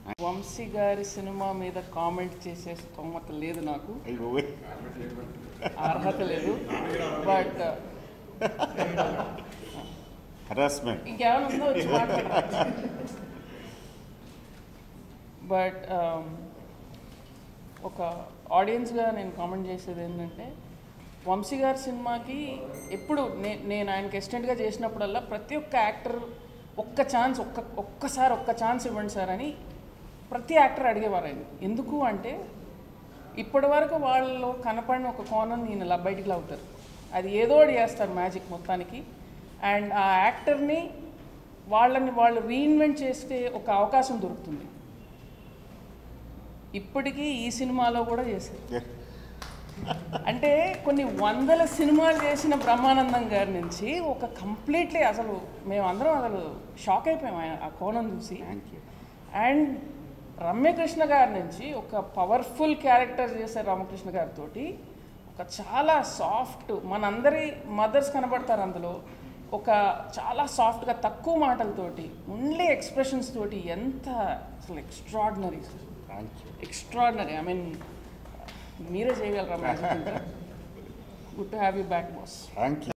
వంశీ గారి సినిమా మీద కామెంట్ చేసే స్తోమత లేదు నాకు అయ్యో అర్హత లేదు బట్ హరాస్మెంట్ ఇంకేమైనా ఉందో వచ్చి మాట్లాడరా బట్ ఒక ఆడియన్స్గా నేను కామెంట్ చేసేది ఏంటంటే వంశీ గారి సినిమాకి ఎప్పుడు నే నేను ఆయనకి ఎస్టెంట్గా చేసినప్పుడల్లా ప్రతి ఒక్క యాక్టర్ ఒక్క ఛాన్స్ ఒక్క ఒక్కసారి ఒక్క ఛాన్స్ ఇవ్వండి సార్ అని ప్రతి యాక్టర్ అడిగేవారు ఆయన ఎందుకు అంటే ఇప్పటి వరకు వాళ్ళు కనపడిన ఒక కోణం నేను ఇలా బయటికి లాగుతారు అది ఏదో ఒకటి చేస్తారు మ్యాజిక్ మొత్తానికి అండ్ ఆ యాక్టర్ని వాళ్ళని వాళ్ళు రీఇన్వెంట్ చేస్తే ఒక అవకాశం దొరుకుతుంది ఇప్పటికీ ఈ సినిమాలో కూడా చేశారు అంటే కొన్ని వందల సినిమాలు చేసిన బ్రహ్మానందం గారి నుంచి ఒక కంప్లీట్లీ అసలు మేమందరం అసలు షాక్ అయిపోయాం ఆయన ఆ కోణం చూసి థ్యాంక్ యూ అండ్ రమ్యకృష్ణ గారి నుంచి ఒక పవర్ఫుల్ క్యారెక్టర్ చేసే రామకృష్ణ గారితో ఒక చాలా సాఫ్ట్ మనందరి మదర్స్ కనబడతారు అందులో ఒక చాలా సాఫ్ట్గా తక్కువ మాటలతోటి ఓన్లీ ఎక్స్ప్రెషన్స్ తోటి ఎంత అసలు extraordinary thank you extraordinary I mean మీరే చేయగలరా magic good to have you back boss thank you